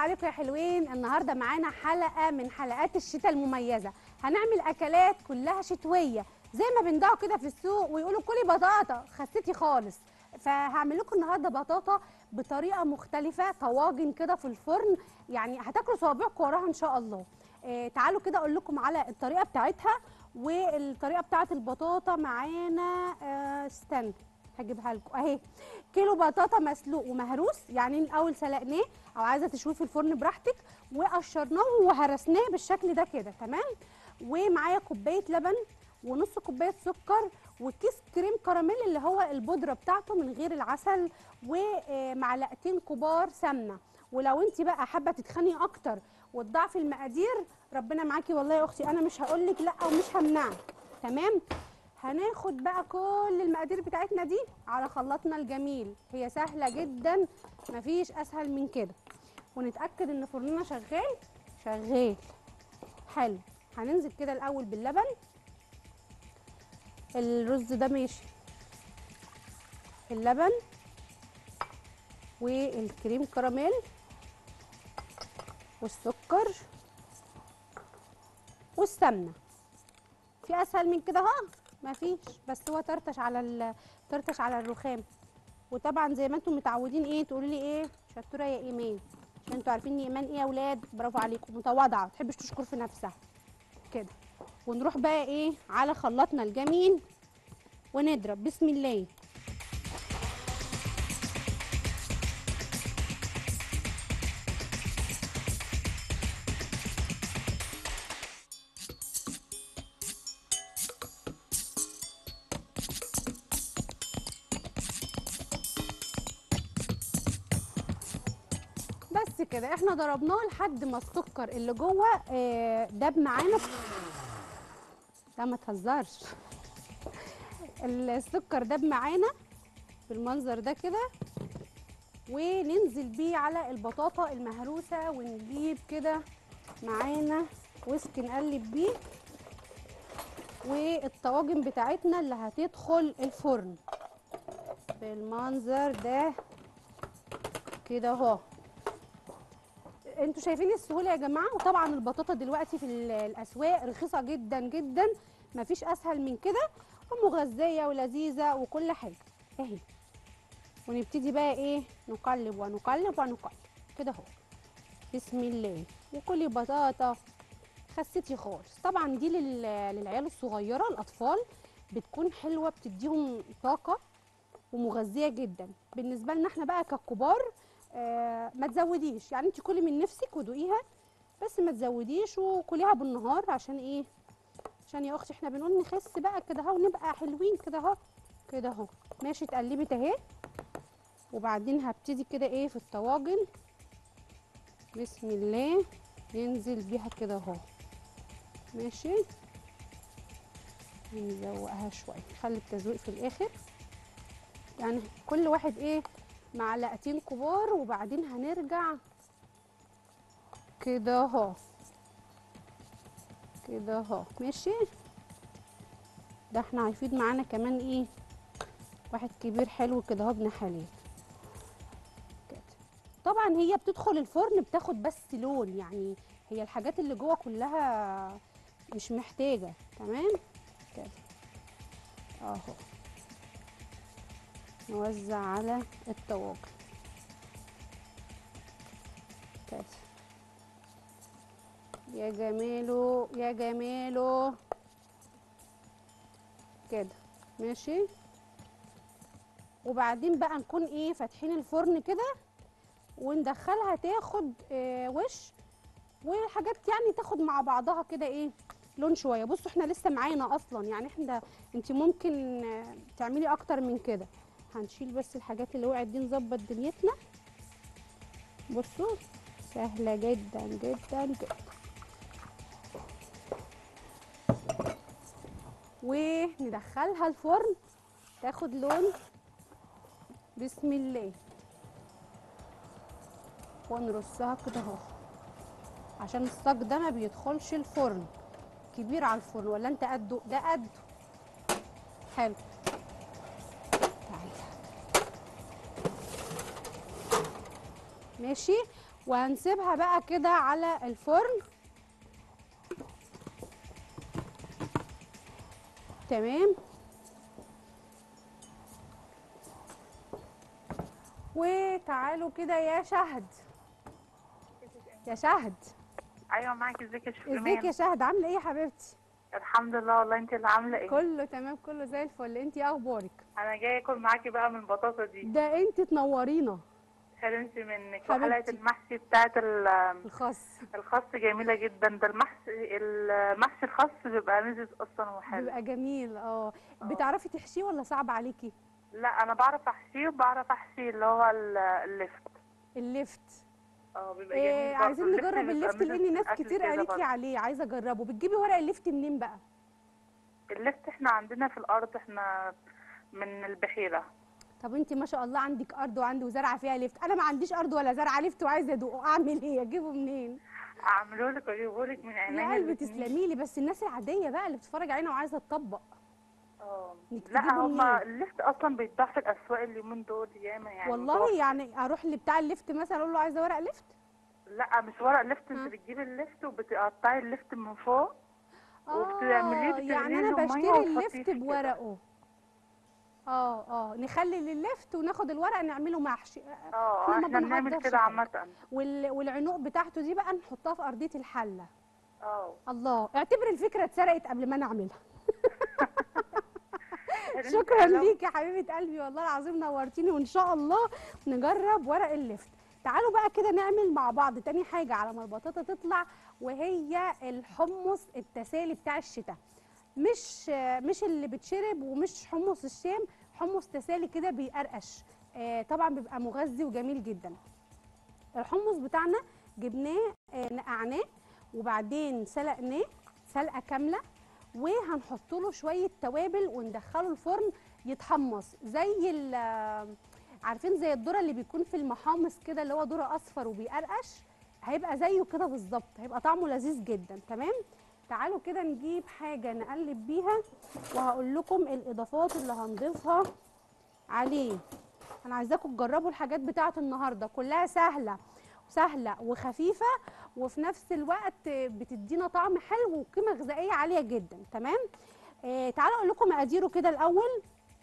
عليكم يا حلوين النهارده معانا حلقه من حلقات الشتاء المميزه هنعمل اكلات كلها شتويه زي ما بندعوا كده في السوق ويقولوا كلي بطاطا خسيتي خالص فهعمل لكم النهارده بطاطا بطريقه مختلفه طواجن كده في الفرن يعني هتاكلوا صوابعكم وراها ان شاء الله آه تعالوا كده اقول لكم على الطريقه بتاعتها والطريقه بتاعت البطاطا معانا آه استنى هجيبها لكم اهي كيلو بطاطا مسلوق ومهروس يعني الاول سلقناه او عايزه تشويه في الفرن براحتك وقشرناه وهرسناه بالشكل ده كده تمام ومعايا كوبايه لبن ونص كوبايه سكر وكيس كريم كراميل اللي هو البودره بتاعته من غير العسل ومعلقتين كبار سمنه ولو انت بقى حابه تتخني اكتر وتضاعفي المقادير ربنا معاكي والله يا اختي انا مش هقول لك لا ومش همنعك تمام هناخد بقى كل المقادير بتاعتنا دي على خلاطنا الجميل هي سهله جدا مفيش اسهل من كده ونتاكد ان فرننا شغال شغال حلو هننزل كده الاول باللبن الرز ده ماشي اللبن والكريم كراميل والسكر والسمنه في اسهل من كده اهو مفيش بس هو طرطش على ال... طرطش على الرخام وطبعا زي ما انتم متعودين ايه تقولوا لي ايه شطوره يا ايمان عشان انتوا عارفين ايمان ايه يا اولاد برافو عليكم متواضعه ما تحبش تشكر في نفسها كده ونروح بقى ايه على خلاطنا الجميل ونضرب بسم الله بس كده احنا ضربناه لحد ما السكر اللي جوه آه، داب معانا لا ما تهزرش السكر داب معانا بالمنظر ده كده وننزل بيه على البطاطا المهروسه ونجيب كده معانا ويسك نقلب بيه والطواجن بتاعتنا اللي هتدخل الفرن بالمنظر ده كده اهو انتوا شايفين السهوله يا جماعه وطبعا البطاطا دلوقتي في ال- الاسواق رخيصه جدا جدا مفيش اسهل من كده ومغذيه ولذيذه وكل حاجه اهي ونبتدي بقى ايه نقلب ونقلب ونقلب كده اهو بسم الله وكلي بطاطا خسيتي خالص طبعا دي لل- للعيال الصغيره الاطفال بتكون حلوه بتديهم طاقه ومغذيه جدا بالنسبه لنا احنا بقى ككبار آه ما تزوديش يعني انت كلي من نفسك ودوقيها بس ما تزوديش وكليها بالنهار عشان ايه عشان يا اختي احنا بنقول نخس بقى كده اهو ونبقى حلوين كده اهو كده اهو ماشي اتقلبت اهي وبعدين هبتدي كده ايه في الطواجن بسم الله ننزل بيها كده اهو ماشي نزوقها شويه نخلي التزويق في الاخر يعني كل واحد ايه معلقتين كبار وبعدين هنرجع كده اهو كده اهو ماشي ده احنا هيفيد معانا كمان ايه واحد كبير حلو كده اهو ابن حلال كده طبعا هي بتدخل الفرن بتاخد بس لون يعني هي الحاجات اللي جوه كلها مش محتاجه تمام كده اهو نوزع على الطواجن كده يا جماله يا جماله كده ماشي وبعدين بقى نكون ايه فاتحين الفرن كده وندخلها تاخد آه وش والحاجات يعني تاخد مع بعضها كده ايه لون شويه بصوا احنا لسه معانا اصلا يعني احنا انت ممكن آه، تعملي اكتر من كده هنشيل بس الحاجات اللي وقعت دي نظبط دنيتنا بصوا سهله جدا جدا جدا وندخلها الفرن تاخد لون بسم الله ونرصها كده اهو عشان الصاج ده ما بيدخلش الفرن كبير على الفرن ولا انت قده ده قده حلو تعالى ماشي وهنسيبها بقى كده على الفرن تمام وتعالوا كده يا شهد يا شهد ايوه معاكي ازيك يا شيخ ازيك إيمان؟ يا شهد عامله ايه يا حبيبتي الحمد لله والله انت اللي عامله ايه كله تمام كله زي الفل انت ايه اخبارك انا جايه اكل معاكي بقى من البطاطا دي ده انت تنورينا حلمت منك حبيبتي. وحلقه المحشي بتاعت ال- الخاص الخس جميله جدا ده المحشي المحشي الخس بيبقى مزز اصلا وحلو بيبقى جميل اه بتعرفي تحشيه ولا صعب عليكي لا انا بعرف احشيه وبعرف احشي اللي هو ال- اللفت اللفت اه بيبقى إيه جميل برضه. عايزين اللفت نجرب بيبقى اللفت مزز لان ناس الأكل كتير كده قالت لي برضه. عليه عايزه اجربه بتجيبي ورق اللفت منين بقى اللفت احنا عندنا في الارض احنا من البحيره طب انت ما شاء الله عندك ارض وعندي وزرعه فيها لفت انا ما عنديش ارض ولا زرعه لفت وعايزه ادوقه اعمل ايه اجيبه منين اعمله لك واجيبه لك من يا عينيا قلبي الاتنين. تسلمي لي بس الناس العاديه بقى اللي بتتفرج علينا وعايزه تطبق اه إنك لا تجيبه هما منين؟ اللفت اصلا بيتباع في الاسواق اليومين دول ياما يعني والله متوفر. يعني اروح لبتاع اللفت مثلا اقول له عايزه ورق لفت لا مش ورق لفت ها؟ انت بتجيبي اللفت وبتقطعي اللفت من فوق اه وبتعمليه يعني بتغليه انا له مية بشتري وتحطيه اللفت في كده. بورقه اه اه نخلي اللفت وناخد الورق نعمله محشي اه إحنا ما احنا بنعمل بنهدرش كده حاجة. عامة وال... والعنق بتاعته دي بقى نحطها في ارضيه الحله اه الله اعتبر الفكره اتسرقت قبل ما انا اعملها انت شكرا لو- ليك يا حبيبه قلبي والله العظيم نورتيني وان شاء الله نجرب ورق اللفت تعالوا بقى كده نعمل مع بعض تاني حاجه على ما البطاطا تطلع وهي الحمص التسالي بتاع الشتاء مش مش اللي بتشرب ومش حمص الشام حمص تسالي كده بيقرقش آه، طبعا بيبقى مغذي وجميل جدا الحمص بتاعنا جبناه آه، نقعناه وبعدين سلقناه سلقه كامله وهنحط له شويه توابل وندخله الفرن يتحمص زي ال- عارفين زي الذره اللي بيكون في المحامص كده اللي هو ذره اصفر وبيقرقش هيبقى زيه كده بالظبط هيبقى طعمه لذيذ جدا تمام تعالوا كده نجيب حاجه نقلب بيها وهقول لكم الاضافات اللي هنضيفها عليه انا عايزاكم تجربوا الحاجات بتاعه النهارده كلها سهله سهله وخفيفه وفي نفس الوقت بتدينا طعم حلو وقيمه غذائيه عاليه جدا تمام آه تعالوا اقول لكم مقاديره كده الاول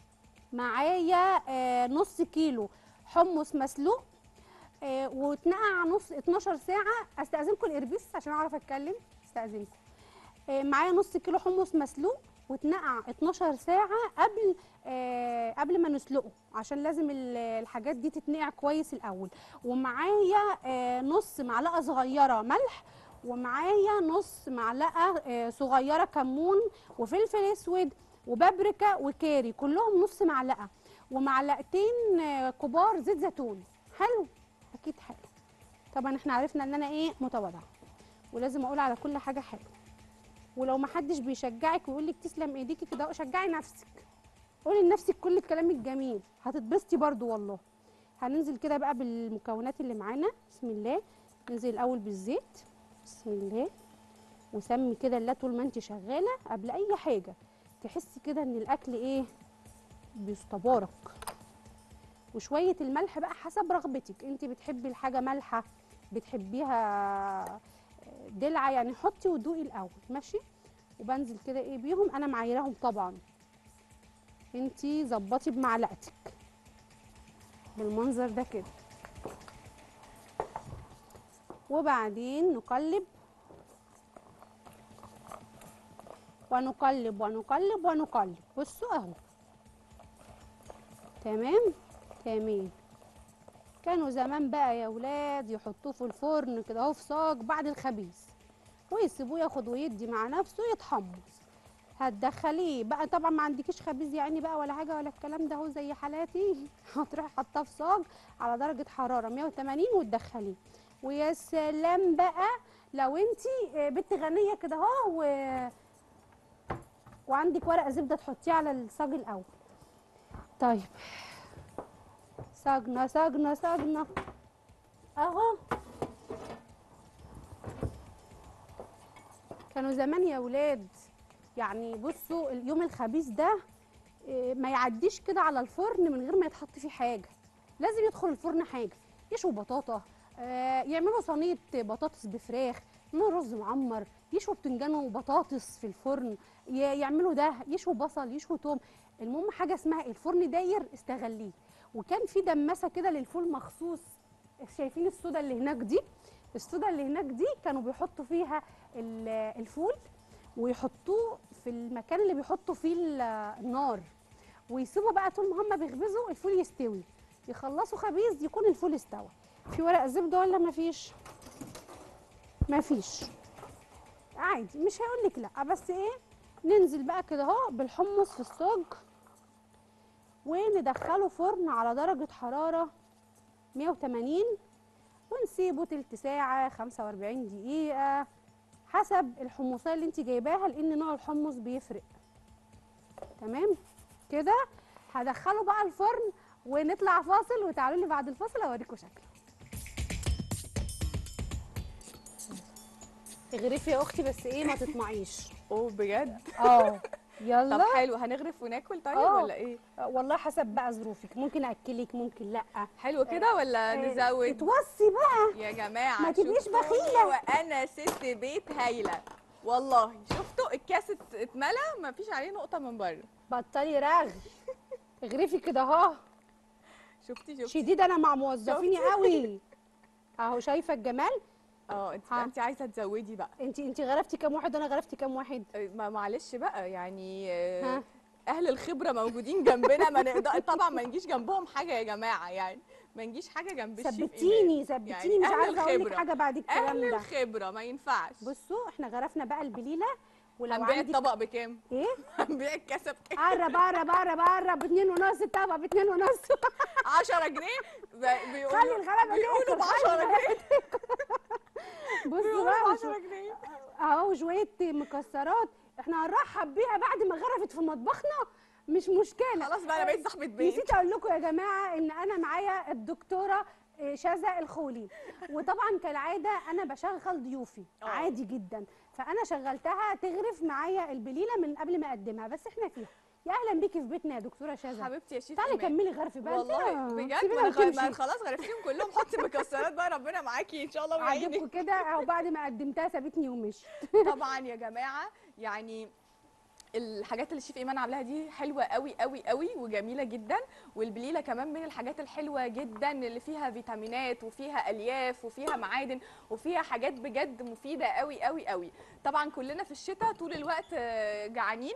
معايا آه نص كيلو حمص مسلوق آه واتنقع نص 12 ساعه استاذنكم الاربيس عشان اعرف اتكلم استاذنكم آه معايا نص كيلو حمص مسلوق واتنقع 12 ساعه قبل آه قبل ما نسلقه عشان لازم ال- الحاجات دي تتنقع كويس الاول ومعايا آه نص معلقه صغيره ملح ومعايا نص معلقه آه صغيره كمون وفلفل اسود وبابريكا وكاري كلهم نص معلقه ومعلقتين آه كبار زيت زيتون حلو اكيد حلو طبعا احنا عرفنا ان انا ايه متواضعه ولازم اقول على كل حاجه حلو ولو ما حدش بيشجعك ويقول لك تسلم ايديكي كده شجعي نفسك قولي لنفسك كل الكلام الجميل هتتبسطي برضو والله هننزل كده بقى بالمكونات اللي معانا بسم الله ننزل الاول بالزيت بسم الله وسمي كده الله طول ما انت شغاله قبل اي حاجه تحسي كده ان الاكل ايه بيستبارك وشويه الملح بقى حسب رغبتك انت بتحبي الحاجه مالحه بتحبيها دلعه يعني حطي ودوقي الاول ماشي وبنزل كده ايه بيهم انا معايراهم طبعا انتي ظبطي بمعلقتك بالمنظر ده كده وبعدين نقلب ونقلب ونقلب ونقلب بصوا اهو تمام تمام كانوا زمان بقى يا ولاد يحطوه في الفرن كده اهو في صاج بعد الخبيث ويسيبوه ياخد ويدي مع نفسه يتحمص هتدخليه بقى طبعا ما عندكيش خبيز يعني بقى ولا حاجه ولا الكلام ده هو زي حالاتي هتروحي حاطاه في صاج على درجه حراره 180 وتدخليه ويا سلام بقى لو انت بنت غنيه كده اهو و... وعندك ورقه زبده تحطيه على الصاج الاول طيب صاجنا صاجنا صاجنا اهو كانوا زمان يا ولاد يعني بصوا اليوم الخبيث ده إيه، ما يعديش كده على الفرن من غير ما يتحط فيه حاجه لازم يدخل الفرن حاجه يشوي بطاطا آه يعملوا صينيه بطاطس بفراخ يعملوا رز معمر يشووا بتنجان وبطاطس في الفرن ي- يعملوا ده يشووا بصل يشووا توم المهم حاجه اسمها الفرن داير استغليه وكان في دماسه كده للفول مخصوص شايفين السودا اللي هناك دي السودا اللي هناك دي كانوا بيحطوا فيها ال- الفول ويحطوه في المكان اللي بيحطوا فيه ال- النار ويسيبوا بقى طول ما هم بيخبزوا الفول يستوي يخلصوا خبيز يكون الفول استوى في ورق زبده ولا مفيش مفيش عادي مش هيقول لك لا بس ايه ننزل بقى كده اهو بالحمص في الصاج وندخله فرن على درجه حراره 180 ونسيبه تلت ساعه 45 دقيقه حسب الحمصيه اللي انت جايباها لان نوع الحمص بيفرق تمام كده هدخله بقى الفرن ونطلع فاصل وتعالوا لي بعد الفاصل اوريكم شكله اغرفي يا اختي بس ايه ما تطمعيش اوه بجد اه طب يلا حلو هنغرف وناكل طيب آه. ولا ايه والله حسب بقى ظروفك ممكن اكلك ممكن لا حلو كده ولا نزود اتوصي بقى يا جماعه ما تبقيش شفتوني بخيلة. وانا ست بيت هايله والله شفتوا الكاس ات- اتملى ما فيش عليه نقطه من بره بطلي رغي اغرفي كده اهو شفتي شفتي شديد انا مع موظفيني شفتي؟ قوي اهو شايفه الجمال اه انت ها. انت عايزه تزودي بقى انت انت غرفتي كام واحد وانا غرفتي كام واحد ما معلش بقى يعني آه، ها. اهل الخبره موجودين جنبنا ما نقدر طبعا ما نجيش جنبهم حاجه يا جماعه يعني ما نجيش حاجه جنب الشيف ثبتيني إيمان. ثبتيني يعني مش أهل عارفه اقول لك الخبرة. حاجه بعد الكلام اهل ده الخبره ما ينفعش بصوا احنا غرفنا بقى البليله ولو هنبيع عندك الطبق بكام ايه هنبيع الكاسه بكام قرب قرب قرب قرب باتنين ونص الطبق باتنين ونص 10 جنيه ب- بيقولوا خلي الغلابه بيقولوا ب تاكل 10 جنيه بصوا بيقولوا بقى ب وشو- 10 جنيه اهو شويه مكسرات احنا هنرحب بيها بعد ما غرفت في مطبخنا مش مشكله خلاص بقى انا بقيت صاحبه بيت نسيت اقول لكم يا جماعه ان انا معايا الدكتوره آه، شذا الخولي وطبعا كالعاده انا بشغل ضيوفي آه. عادي جدا فانا شغلتها تغرف معايا البليله من قبل ما اقدمها بس احنا فيها يا اهلا بيكي في بيتنا يا دكتوره شذا حبيبتي يا شيف تعالي إيمان. كملي غرفي بقى انت والله آه، بجد سيبينا ما أنا غ- وتمشي. ما خلاص غرفتيهم كلهم حطي مكسرات بقى ربنا معاكي ان شاء الله ويعينك عجبكم كده او بعد ما قدمتها سابتني ومشي طبعا يا جماعه يعني الحاجات اللي الشيف ايمان عاملاها دي حلوه قوي قوي قوي وجميله جدا والبليله كمان من الحاجات الحلوه جدا اللي فيها فيتامينات وفيها الياف وفيها معادن وفيها حاجات بجد مفيده قوي قوي قوي طبعا كلنا في الشتاء طول الوقت آه، جعانين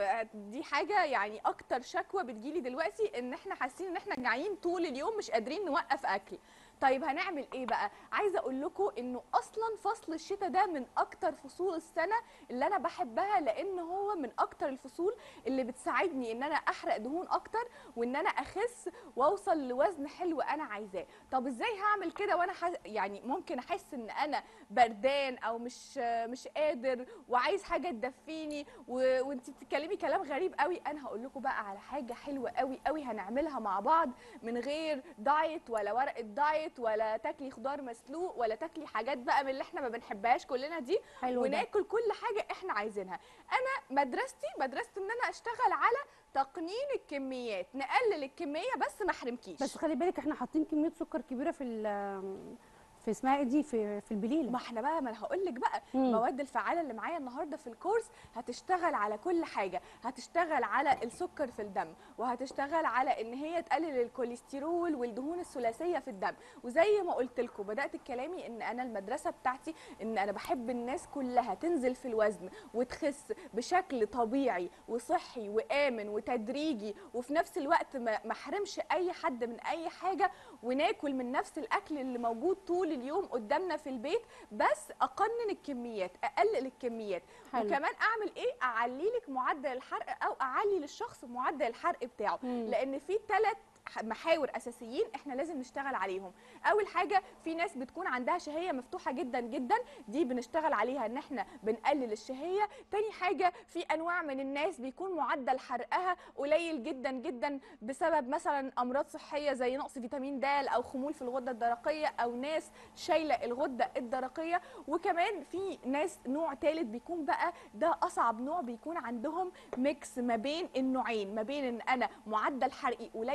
دي حاجه يعني اكتر شكوى بتجيلي دلوقتي ان احنا حاسين ان احنا جعانين طول اليوم مش قادرين نوقف اكل طيب هنعمل ايه بقى عايزه اقول لكم انه اصلا فصل الشتاء ده من اكتر فصول السنه اللي انا بحبها لان هو من اكتر الفصول اللي بتساعدني ان انا احرق دهون اكتر وان انا اخس واوصل لوزن حلو انا عايزاه طب ازاي هعمل كده وانا حس... يعني ممكن احس ان انا بردان او مش مش قادر وعايز حاجه تدفيني و... وانت بتتكلمي كلام غريب قوي انا هقول لكم بقى على حاجه حلوه قوي قوي هنعملها مع بعض من غير دايت ولا ورقه دايت ولا تاكلي خضار مسلوق ولا تاكلي حاجات بقى من اللي احنا ما بنحبهاش كلنا دي حلو ده وناكل كل حاجه احنا عايزينها انا مدرستي مدرسه ان انا اشتغل على تقنين الكميات نقلل الكميه بس ما احرمكيش بس خلي بالك احنا حاطين كميه سكر كبيره في ال- في اسمها ايه دي في في البليله ما احنا بقى ما انا هقول لك بقى مم. المواد الفعاله اللي معايا النهارده في الكورس هتشتغل على كل حاجه هتشتغل على السكر في الدم وهتشتغل على ان هي تقلل الكوليسترول والدهون الثلاثيه في الدم وزي ما قلت لكم بدات كلامي ان انا المدرسه بتاعتي ان انا بحب الناس كلها تنزل في الوزن وتخس بشكل طبيعي وصحي وامن وتدريجي وفي نفس الوقت ما ما احرمش اي حد من اي حاجه وناكل من نفس الاكل اللي موجود طول اليوم قدامنا في البيت بس اقنن الكميات اقلل الكميات حلو. وكمان اعمل ايه اعلي لك معدل الحرق او اعلي للشخص معدل الحرق بتاعه مم. لان في ثلاث محاور اساسيين احنا لازم نشتغل عليهم اول حاجه في ناس بتكون عندها شهيه مفتوحه جدا جدا دي بنشتغل عليها ان احنا بنقلل الشهيه تاني حاجه في انواع من الناس بيكون معدل حرقها قليل جدا جدا بسبب مثلا امراض صحيه زي نقص فيتامين د او خمول في الغده الدرقيه او ناس شايله الغده الدرقيه وكمان في ناس نوع ثالث بيكون بقى ده اصعب نوع بيكون عندهم ميكس ما بين النوعين ما بين ان انا معدل حرقي قليل قوي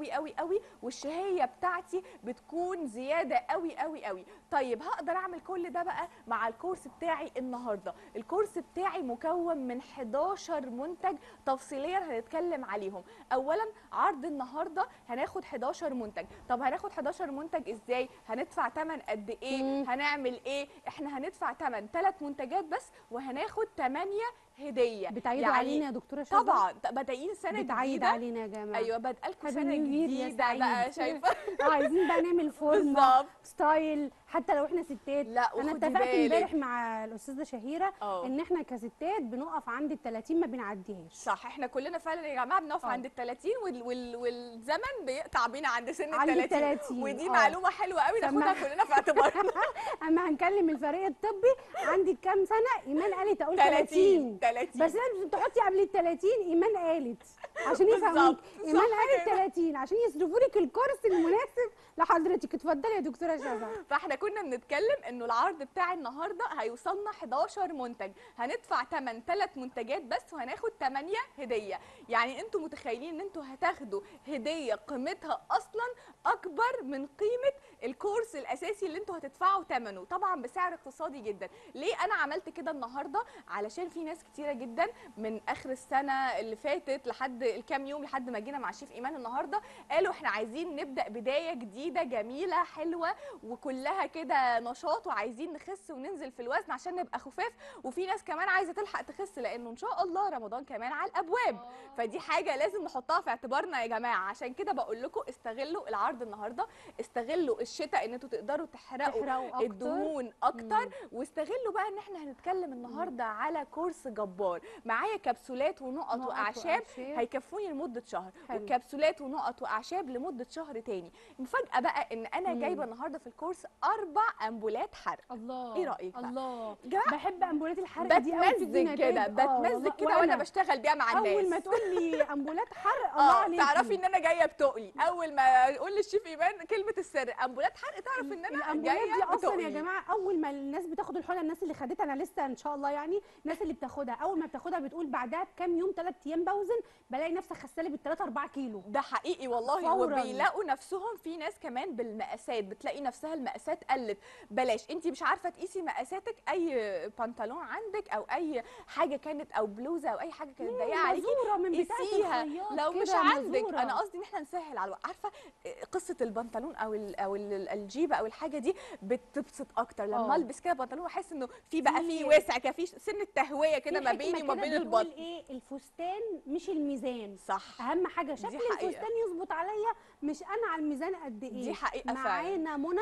قوي قوي قوي والشهيه بتاعتي بتكون زياده قوي قوي قوي طيب هقدر اعمل كل ده بقى مع الكورس بتاعي النهارده الكورس بتاعي مكون من 11 منتج تفصيليا هنتكلم عليهم اولا عرض النهارده هناخد 11 منتج طب هناخد 11 منتج ازاي هندفع ثمن قد ايه مم. هنعمل ايه احنا هندفع ثمن ثلاث منتجات بس وهناخد 8 هديه بتعيدوا علينا يا دكتوره شذى طبعا بادئين سنه بتعيد جديده علينا يا جماعه ايوه بادئلكم هذا سنه نيو يير يا جديده بقى سعيد. شايفه آه، عايزين بقى نعمل فورمه بالظبط ستايل حتى لو احنا ستات لا انا وخدي اتفقت بالك. امبارح مع الاستاذه شهيره اه ان احنا كستات بنقف عند ال 30 ما بنعديهاش صح احنا كلنا فعلا يا جماعه بنقف اه. عند ال 30 وال وال والزمن بيقطع بينا عند سن عند ال ال 30 30 ودي اه. معلومه حلوه قوي سمع. ناخدها كلنا في اعتبارنا اما هنكلم الفريق الطبي عندك كام سنه ايمان قالت اقول 30 30 30 بس لازم تحطي قبل ال 30 ايمان قالت عشان يفهموك بالظبط. ايمان صح قالت كده. 30 عشان يصرفوا لك الكورس المناسب لحضرتك اتفضلي يا دكتوره شذى فاحنا كنا بنتكلم انه العرض بتاع النهارده هيوصلنا 11 منتج هندفع 8 ثلاث منتجات بس وهناخد 8 هديه يعني انتوا متخيلين ان انتوا هتاخدوا هديه قيمتها اصلا اكبر من قيمه الكورس الاساسي اللي انتوا هتدفعوا ثمنه طبعا بسعر اقتصادي جدا ليه انا عملت كده النهارده علشان في ناس كتيره جدا من اخر السنه اللي فاتت لحد الكام يوم لحد ما جينا مع شيف ايمان النهارده قالوا احنا عايزين نبدا بدايه جديده جميله حلوه وكلها كده نشاط وعايزين نخس وننزل في الوزن عشان نبقى خفاف وفي ناس كمان عايزه تلحق تخس لانه ان شاء الله رمضان كمان على الابواب فدي حاجه لازم نحطها في اعتبارنا يا جماعه عشان كده بقول لكم استغلوا العرض النهارده استغلوا الشتاء ان انتوا تقدروا تحرقوا تحرقوا اكتر الدهون اكتر واستغلوا بقى ان احنا هنتكلم النهارده على كورس جبار معايا كبسولات ونقط نقط واعشاب وأعشاب. هيكفوني لمده شهر حلو. والكبسولات ونقط واعشاب لمده شهر تاني المفاجاه بقى ان انا مم. جايبه النهارده في الكورس اربع امبولات حرق الله إيه رأيك بقى؟ الله جماعة بحب امبولات الحرق دي قوي بتمزج كده بتمزج كده وانا بشتغل بيها مع الناس اول ما تقول لي امبولات حرق الله اه عليكي تعرفي ان انا جايه بتقلي اول ما اقول للشيف ايمان كلمه السر امبولات حرق تعرف ان انا الامبولات جايه دي اصلا يا بتقلي. جماعه اول ما الناس بتاخد الحقنه الناس اللي خدتها انا لسه ان شاء الله يعني الناس اللي بتاخدها اول ما بتاخدها بتقول بعدها بكام يوم ثلاث ايام بوزن بلاقي نفسي خسالي بال 3 4 كيلو ده حقيقي والله فوراً. وبيلاقوا نفسهم في ناس كمان بالمقاسات بتلاقي نفسها المقاسات قلت بلاش انت مش عارفه تقيسي مقاساتك اي بنطلون عندك او اي حاجه كانت او بلوزه او اي حاجه كانت ضيقه عليكي مزوره من بتاعه قيسيها الخياط لو مش كده عندك مزورة. انا قصدي ان احنا نسهل على الوقت عارفه قصه البنطلون او ال او ال الجيبه او الحاجه دي بتبسط اكتر لما آه. البس كده بنطلون واحس انه في بقى في- في وسع كده في سن التهويه كده في ما حكمة بيني وما كده بين بتقول البطن ايه الفستان مش الميزان صح اهم حاجه شكل حقيقة. الفستان يظبط عليا مش انا على الميزان قد ايه دي حقيقة فعلا. معانا منى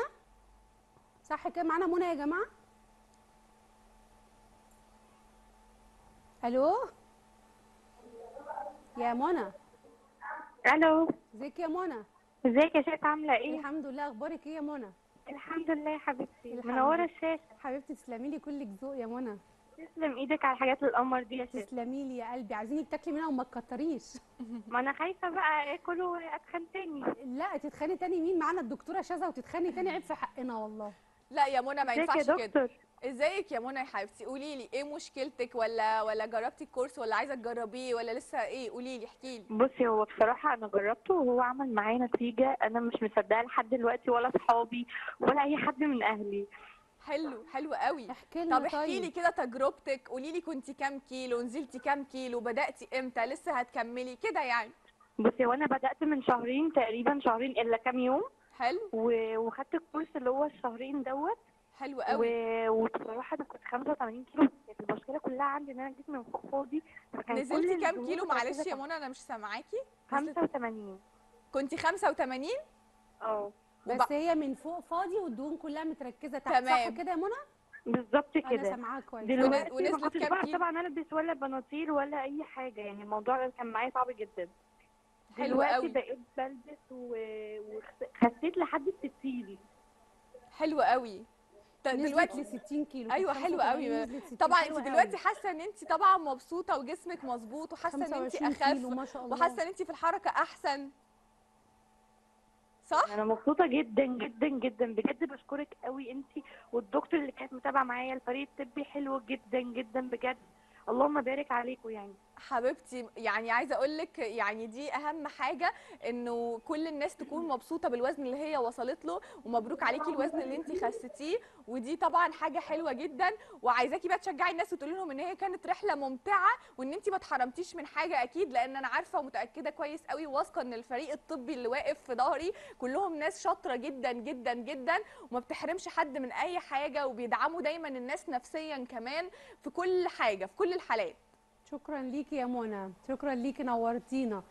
صح كده معانا منى يا جماعه الو يا منى الو ازيك يا منى ازيك يا شيخ عامله ايه الحمد لله اخبارك ايه يا منى الحمد لله يا حبيبتي الحمد منوره لله. الشاشه حبيبتي تسلمي لي كلك ذوق يا منى تسلم ايدك على الحاجات القمر دي يا شيخ تسلمي لي يا قلبي عايزينك تاكلي منها وما تكتريش ما انا خايفه بقى اكل واتخن تاني لا تتخاني تاني مين معانا الدكتوره شذا وتتخاني تاني عيب في حقنا والله لا يا منى ما ازيك يا ينفعش كده دكتور ازيك يا منى يا حبيبتي قولي لي ايه مشكلتك ولا ولا جربتي الكورس ولا عايزه تجربيه ولا لسه ايه قولي لي احكي لي بصي هو بصراحة أنا جربته وهو عمل معايا نتيجة أنا مش مصدقة لحد دلوقتي ولا صحابي ولا أي حد من أهلي حلو حلو قوي احكي لنا طب احكي لي كده تجربتك قولي لي كنتي كام كيلو نزلتي كام كيلو بداتي امتى لسه هتكملي كده يعني بصي وأنا بدأت من شهرين تقريبا شهرين إلا كام يوم حلو و- وخدت الكورس اللي هو الشهرين دوت حلو قوي و... وبصراحة أنا كنت 85 كيلو كانت المشكلة كلها عندي إن أنا جسمي من فوق فاضي فكان كل نزلتي كام الدهون كيلو مركزة معلش يا تحت. منى انا مش سامعاكي نزلت- 85 كنتي 85 اه بس هي من فوق فاضي والدهون كلها متركزه تحت تمام. صح كده يا منى بالظبط انا كده سامعاها كويس دلوقتي ونزلت ما كنتش كام بعرف كيلو؟ طبعا البس ولا بناطيل ولا اي حاجه يعني الموضوع كان معايا صعب جدا حلو دلوقتي قوي بقيت بلبس و- وخسيت لحد الستين حلو قوي ط- دلوقتي دلوقتي ل 60 كيلو ايوه كانت حلو 85 قوي نزلت 60 طبعا حلوة انت قوي. دلوقتي حاسه ان انت طبعا مبسوطه وجسمك مظبوط وحاسه ان انت 25 كيلو اخف ما شاء الله وحاسه ان انت في الحركه احسن صح انا مبسوطه جدا جدا جدا بجد بشكرك قوي انت والدكتور اللي كانت متابعه معايا الفريق الطبي حلو جدا جدا بجد اللهم بارك عليكم يعني حبيبتي يعني عايزه اقول لك يعني دي اهم حاجه انه كل الناس تكون مبسوطه بالوزن اللي هي وصلت له ومبروك عليكي الوزن اللي انت خسيتيه ودي طبعا حاجه حلوه جدا وعايزاكي بقى تشجعي الناس وتقولي لهم ان هي كانت رحله ممتعه وان انت ما اتحرمتيش من حاجه اكيد لان انا عارفه ومتاكده كويس قوي واثقه ان الفريق الطبي اللي واقف في ظهري كلهم ناس شاطره جدا جدا جدا وما بتحرمش حد من اي حاجه وبيدعموا دايما الناس نفسيا كمان في كل حاجه في كل الحالات شكرا ليكي يا منى شكرا ليكي نورتينا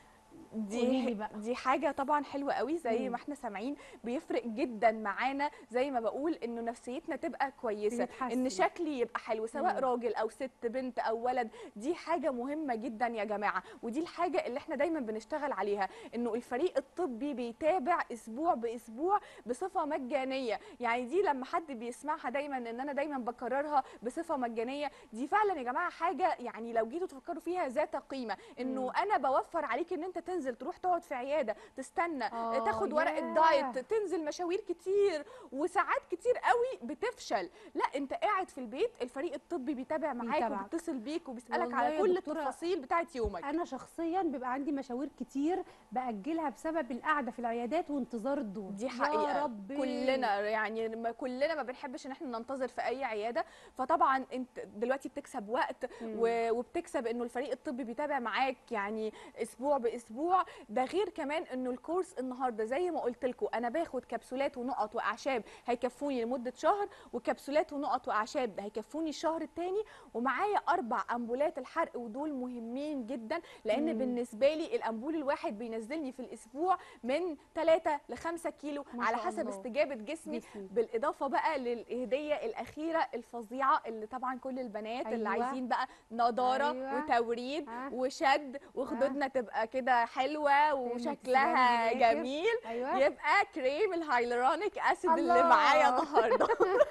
قوليلي دي بقى. دي حاجه طبعا حلوه قوي زي مم. ما احنا سامعين بيفرق جدا معانا زي ما بقول انه نفسيتنا تبقى كويسه بتتحسن. ان شكلي يبقى حلو سواء مم. راجل او ست بنت او ولد دي حاجه مهمه جدا يا جماعه ودي الحاجه اللي احنا دايما بنشتغل عليها انه الفريق الطبي بيتابع اسبوع باسبوع بصفه مجانيه يعني دي لما حد بيسمعها دايما ان انا دايما بكررها بصفه مجانيه دي فعلا يا جماعه حاجه يعني لو جيتوا تفكروا فيها ذات قيمه انه مم. انا بوفر عليك ان انت تنزل تروح تقعد في عياده تستنى آه، تاخد ورقه ياه. دايت تنزل مشاوير كتير وساعات كتير قوي بتفشل لا انت قاعد في البيت الفريق الطبي بيتابع معاك بيتابعك. وبيتصل بيك وبيسالك والله على يا كل دكتورة، التفاصيل بتاعت يومك انا شخصيا بيبقى عندي مشاوير كتير باجلها بسبب القعده في العيادات وانتظار الدور دي يا حقيقه ربي. كلنا يعني ما كلنا ما بنحبش ان احنا ننتظر في اي عياده فطبعا انت دلوقتي بتكسب وقت مم. و- وبتكسب انه الفريق الطبي بيتابع معاك يعني اسبوع باسبوع ده غير كمان انه الكورس النهارده زي ما قلت لكم انا باخد كبسولات ونقط واعشاب هيكفوني لمده شهر وكبسولات ونقط واعشاب هيكفوني الشهر الثاني ومعايا اربع امبولات الحرق ودول مهمين جدا لان مم. بالنسبه لي الامبول الواحد بينزلني في الاسبوع من 3 ل 5 كيلو ما على شاء حسب الله. استجابه جسمي جسمي. بالاضافه بقى للهديه الاخيره الفظيعه اللي طبعا كل البنات اللي أيوة. عايزين بقى نضاره أيوة. وتوريد ها. وشد وخدودنا تبقى كده حلوه وشكلها تسلمي للآخر. جميل ايوه يبقى كريم الهايلورونيك اسيد اللي الله. معايا النهارده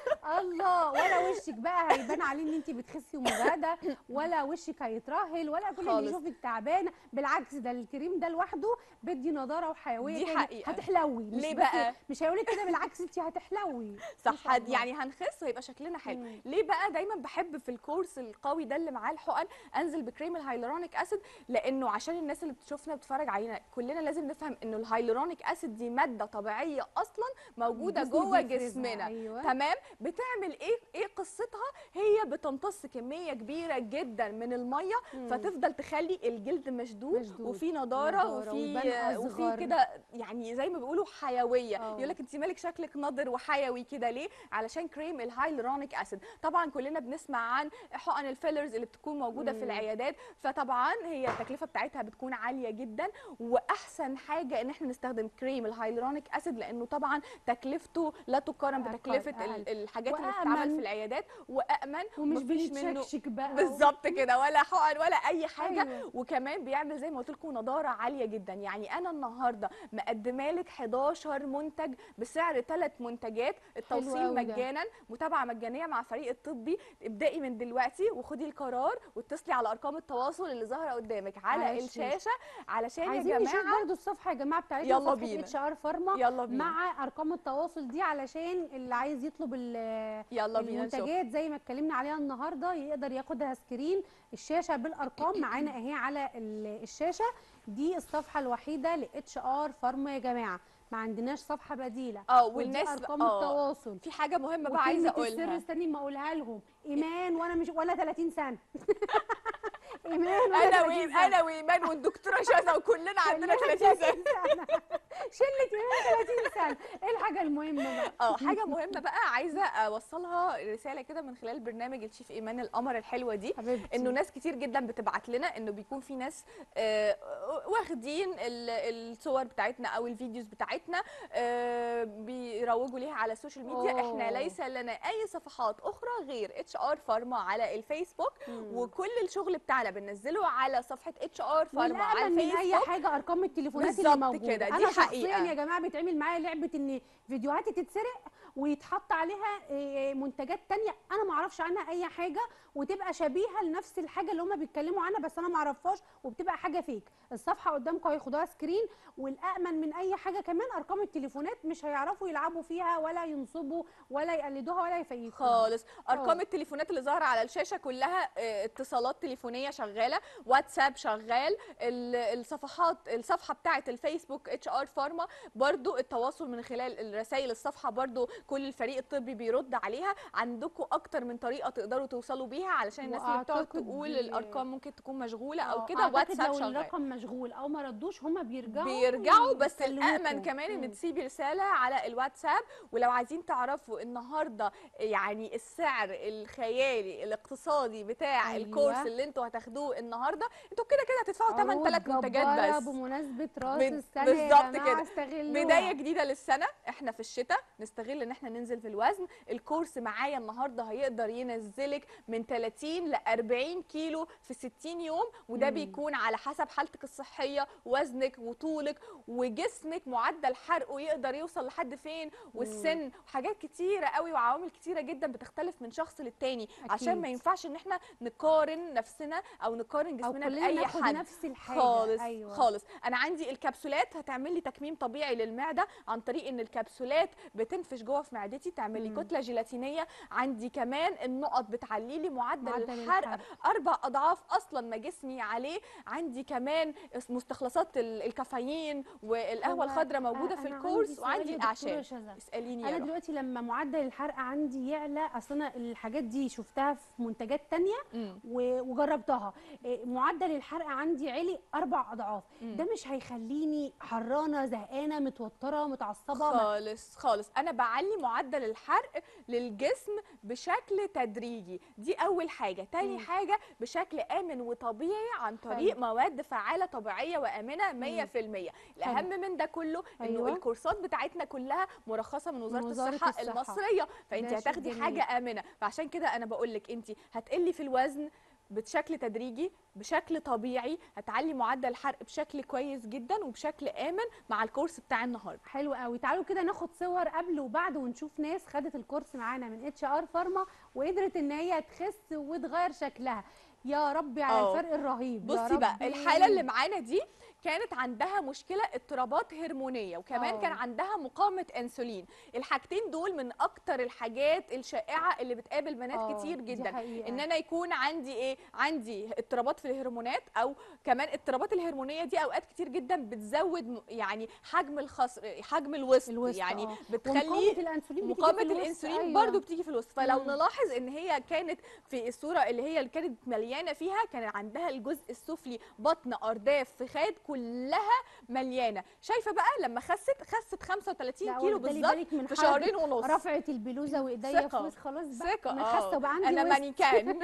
الله ولا وشك بقى هيبان عليه ان انت بتخسي ومجهده ولا وشك هيترهل ولا كل اللي خالص. يشوفك تعبانه بالعكس ده الكريم ده لوحده بيدي نضاره وحيويه دي كده. حقيقة. هتحلوي مش ليه بس- بقى؟ مش هيقولك كده بالعكس انت هتحلوي ما صح شاء الله. يعني هنخس ويبقى شكلنا حلو مم. ليه بقى دايما بحب في الكورس القوي ده اللي معاه الحقن انزل بكريم الهايلورونيك اسيد لانه عشان الناس اللي بتشوفنا بتتفرج علينا كلنا لازم نفهم انه الهايلورونيك اسيد دي ماده طبيعيه اصلا موجوده الجسم جوه بيفرزها، جسمنا أيوة. تمام بتعمل ايه ايه قصتها هي بتمتص كميه كبيره جدا من الميه مم. فتفضل تخلي الجلد مشدود, مشدود. وفي نضاره, نضارة وفي ويبان وفي أصغر. كده يعني زي ما بيقولوا حيويه آه. يقول لك انت مالك شكلك نضر وحيوي كده ليه علشان كريم الهايلورونيك اسيد طبعا كلنا بنسمع عن حقن الفيلرز اللي بتكون موجوده في مم. العيادات فطبعا هي التكلفه بتاعتها بتكون عاليه جدا واحسن حاجه ان احنا نستخدم كريم الهايلورونيك اسيد لانه طبعا تكلفته لا تقارن أقل- بتكلفه أقل. ال- الحاجات اللي وأأمن. بتتعمل في العيادات وامن ومش ومفيش منه- بنتشكشك بقى بالظبط كده ولا حقن ولا اي حاجه أيوة. وكمان بيعمل زي ما قلت لكم نضاره عاليه جدا يعني انا النهارده مقدمه لك 11 منتج بسعر ثلاث منتجات التوصيل أوي ده. مجانا متابعه مجانيه مع فريق الطبي ابدأي من دلوقتي وخدي القرار واتصلي على ارقام التواصل اللي ظاهره قدامك على, على الشاشة. الشاشه علشان يا عايزين نشوف جماعه برضو الصفحه يا جماعه بتاعتنا يلا صفحه بينا. اتش ار فارما يلا بينا مع ارقام التواصل دي علشان اللي عايز يطلب ال- يلا بينا نشوف المنتجات زي ما اتكلمنا عليها النهارده يقدر ياخدها سكرين الشاشه بالارقام معانا اهي على ال- الشاشه دي الصفحه الوحيده لاتش ار فارما يا جماعه ما عندناش صفحه بديله اه ودي والناس ارقام اه التواصل في حاجه مهمه بقى عايزه وكلمة السر اقولها استني ما اقولها لهم ايمان وانا مش ولا 30 سنه ايمان ولا انا 30 وإيمان سنة. انا وايمان والدكتوره شذا وكلنا عندنا 30 سنه شله ايمان 30 سنه ايه الحاجه المهمه بقى اه حاجه مهمه بقى عايزه اوصلها رساله كده من خلال برنامج الشيف ايمان القمر الحلوه دي حبيبتي انه ناس كتير جدا بتبعت لنا انه بيكون في ناس آه، واخدين ال- الصور بتاعتنا او الفيديوز بتاعتنا آه، بيروجوا ليها على السوشيال ميديا أوه. احنا ليس لنا اي صفحات اخرى غير اتش ار فارما على الفيسبوك مم. وكل الشغل بتاعنا بننزله على صفحه اتش ار فارما على والامل من اي الفيسبوك حاجه ارقام التليفونات اللي بالظبط موجوده كده، دي انا حقيقة. شخصيا يا جماعه بيتعمل معايا لعبه ان فيديوهاتي تتسرق ويتحط عليها إيه، منتجات تانية انا ما اعرفش عنها اي حاجه وتبقى شبيهه لنفس الحاجه اللي هم بيتكلموا عنها بس انا ما اعرفهاش وبتبقى حاجه فيك الصفحه قدامكم هياخدوها سكرين والامن من اي حاجه كمان ارقام التليفونات مش هيعرفوا يلعبوا فيها ولا ينصبوا ولا يقلدوها ولا يفيكوها خالص ارقام آه. التليفونات اللي ظاهره على الشاشه كلها آه، اتصالات تليفونيه شغاله واتساب شغال ال- الصفحات الصفحه بتاعه الفيسبوك اتش ار فارما برضو التواصل من خلال الرسائل الصفحه برضو كل الفريق الطبي بيرد عليها عندكم اكتر من طريقه تقدروا توصلوا بيها علشان الناس اللي بتقعد وأعتقد تقول دي- الارقام ممكن تكون مشغوله آه، او كده أعتقد واتساب لو شغال الرقم مشغول او ما ردوش هم بيرجعوا بيرجعوا بس يكلموكوا. الامن كمان ان مم. تسيبي رساله على الواتساب ولو عايزين تعرفوا النهارده يعني السعر الخيالي الاقتصادي بتاع أيوة. الكورس اللي انتوا هتاخدوه النهارده انتوا كده كده هتدفعوا ثمن عروض ثلاث منتجات جبارة بس بمناسبه راس بال- السنه بالظبط يا جماعة كده. استغلوها. بدايه جديده للسنه احنا في الشتاء نستغل ان احنا ننزل في الوزن الكورس معايا النهارده هيقدر ينزلك من 30 ل 40 كيلو في 60 يوم وده مم. بيكون على حسب حالتك الصحيه وزنك وطولك وجسمك معدل حرقه يقدر يوصل لحد فين والسن وحاجات كتيره قوي وعوامل كتيره جدا بتختلف من شخص للتاني عشان أكيد. ما ينفعش ان احنا نقارن نفسنا او نقارن او جسمنا كلنا باي ناخد حد نفس الحاجه خالص أيوة. خالص انا عندي الكبسولات هتعمل لي تكميم طبيعي للمعده عن طريق ان الكبسولات بتنفش جوه في معدتي تعمل لي مم. كتله جيلاتينيه عندي كمان النقط بتعلي لي معدل, معدل الحرق الحرق. اربع اضعاف اصلا ما جسمي عليه عندي كمان مستخلصات ال- الكافيين والقهوه هو الخضراء موجوده أنا في عندي الكورس سؤال وعندي يا دكتورة الاعشاب شذى. اساليني يا انا رب. دلوقتي لما معدل الحرق عندي يعلى اصل انا الحاجات دي شفتها في منتجات تانية مم. و- وجربتها إيه، معدل الحرق عندي عالي اربع اضعاف مم. ده مش هيخليني حرانه زهقانه متوتره متعصبه ما- خالص خالص انا بعلي معدل الحرق للجسم بشكل تدريجي دي اول حاجه تاني مم. حاجه بشكل امن وطبيعي عن طريق مواد فعاله طبيعيه وامنه 100% الاهم من ده كله انه أيوة. الكورسات بتاعتنا كلها مرخصه من وزاره, من وزارة الصحه, الصحة. المصريه فانت ده شيء هتاخدي جميل. حاجه امنه فعشان كده انا بقول لك انت هتقلي في الوزن بشكل تدريجي بشكل طبيعي هتعلي معدل الحرق بشكل كويس جدا وبشكل امن مع الكورس بتاع النهارده حلو قوي تعالوا كده ناخد صور قبل وبعد ونشوف ناس خدت الكورس معانا من اتش ار فارما وقدرت ان هي تخس وتغير شكلها يا ربي على آه. الفرق الرهيب يا بصي بقى ربي. الحاله اللي معانا دي كانت عندها مشكله اضطرابات هرمونيه وكمان آه. كان عندها مقاومه انسولين الحاجتين دول من اكتر الحاجات الشائعه اللي بتقابل بنات آه، كتير دي جدا حقيقة. ان انا يكون عندي ايه عندي اضطرابات في الهرمونات او كمان اضطرابات الهرمونيه دي اوقات كتير جدا بتزود م- يعني حجم الخصر حجم الوسط, الوسط، يعني آه. بتخلي ومقاومة الانسولين بتيجي مقاومه في الوسط، الانسولين أيوة. برضو بتيجي في الوسط فلو مم. نلاحظ ان هي كانت في الصوره اللي هي اللي كانت مليانه فيها كان عندها الجزء السفلي بطن ارداف فخاد كلها مليانه شايفه بقى لما خست خست 35 لا، كيلو واخدة لي بالظبط بالك من في حركة شهرين ونص رفعت البلوزه وايديا ثقة. فلوس خلاص بقى ثقه انا اه خاسه وبقى عندي انا وسط. مانيكان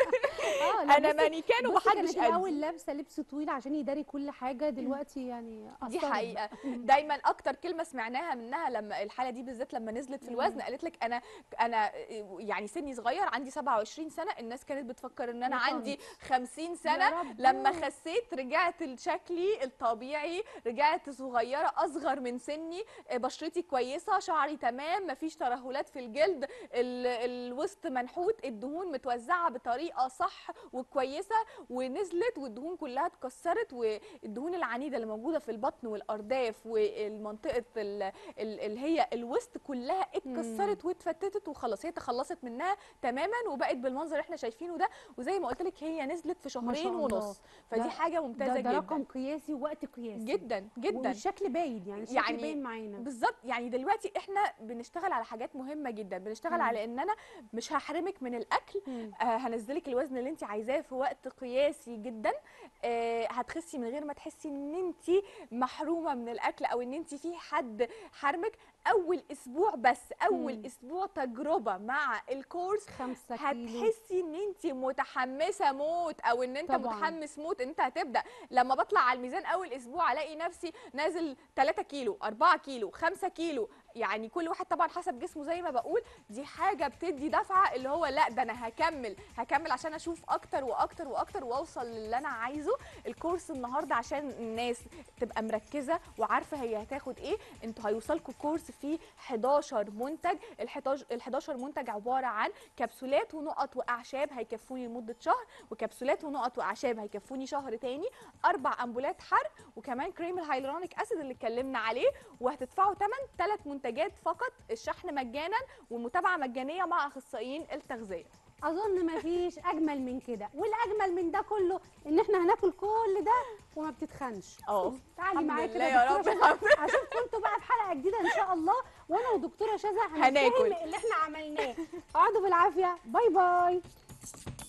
اه لا، انا بصي- مانيكان بصي ومحدش كانت قدي الاول لابسه لبس طويل عشان يداري كل حاجه دلوقتي يعني دي أثرت حقيقه بقى. دايما اكتر كلمه سمعناها منها لما الحاله دي بالذات لما نزلت في الوزن قالت لك انا انا يعني سني صغير عندي 27 سنه الناس كانت بتفكر ان انا يا عندي طنط. 50 سنه يا رب. لما خسيت رجعت لشكلي الطبيعي رجعت صغيره اصغر من سني آه، بشرتي كويسه شعري تمام مفيش ترهلات في الجلد ال- الوسط منحوت الدهون متوزعه بطريقه صح وكويسه ونزلت والدهون كلها اتكسرت والدهون العنيده اللي موجوده في البطن والارداف والمنطقه ال- ال- اللي هي الوسط كلها اتكسرت واتفتتت وخلاص هي تخلصت منها تماما وبقت بالمنظر اللي احنا شايفينه ده وزي ما قلت لك هي نزلت في ما شاء شهرين الله. ونص فدي ده- حاجه ممتازه ده, ده جدا رقم قياسي ووقت قياسي جدا جدا والشكل باين يعني الشكل يعني باين معانا بالظبط يعني دلوقتي احنا بنشتغل على حاجات مهمه جدا بنشتغل مم. على ان انا مش هحرمك من الاكل مم. آه هنزلك الوزن اللي انت عايزاه في وقت قياسي جدا آه هتخسي من غير ما تحسي ان انت محرومه من الاكل او ان انت في حد حرمك اول اسبوع بس اول مم. اسبوع تجربه مع الكورس خمسة كيلو هتحسي ان انت متحمسه موت او ان انت طبعاً. متحمس موت انت هتبدا لما بطلع على الميزان اول اسبوع الاقي نفسي نازل 3 كيلو 4 كيلو 5 كيلو يعني كل واحد طبعا حسب جسمه زي ما بقول دي حاجه بتدي دفعه اللي هو لا ده انا هكمل هكمل عشان اشوف اكتر واكتر واكتر واوصل للي انا عايزه الكورس النهارده عشان الناس تبقى مركزه وعارفه هي هتاخد ايه انتوا هيوصلكوا كورس فيه 11 منتج ال 11 ال 11 منتج عباره عن كبسولات ونقط واعشاب هيكفوني لمده شهر وكبسولات ونقط واعشاب هيكفوني شهر تاني اربع امبولات حرق وكمان كريم الهايلورونيك اسيد اللي اتكلمنا عليه وهتدفعوا ثمن ثلاث منتجات فقط الشحن مجانا والمتابعه مجانيه مع اخصائيين التغذيه اظن مفيش اجمل من كده والاجمل من ده كله ان احنا هناكل كل ده وما بتتخنش اه تعالي الحمد معايا لله كده يا دكتورة رب شذى، الحمد لله. عشان كنتوا بقى في حلقه جديده ان شاء الله وانا ودكتوره شذى هناكل. هنفهم اللي احنا عملناه اقعدوا بالعافيه باي باي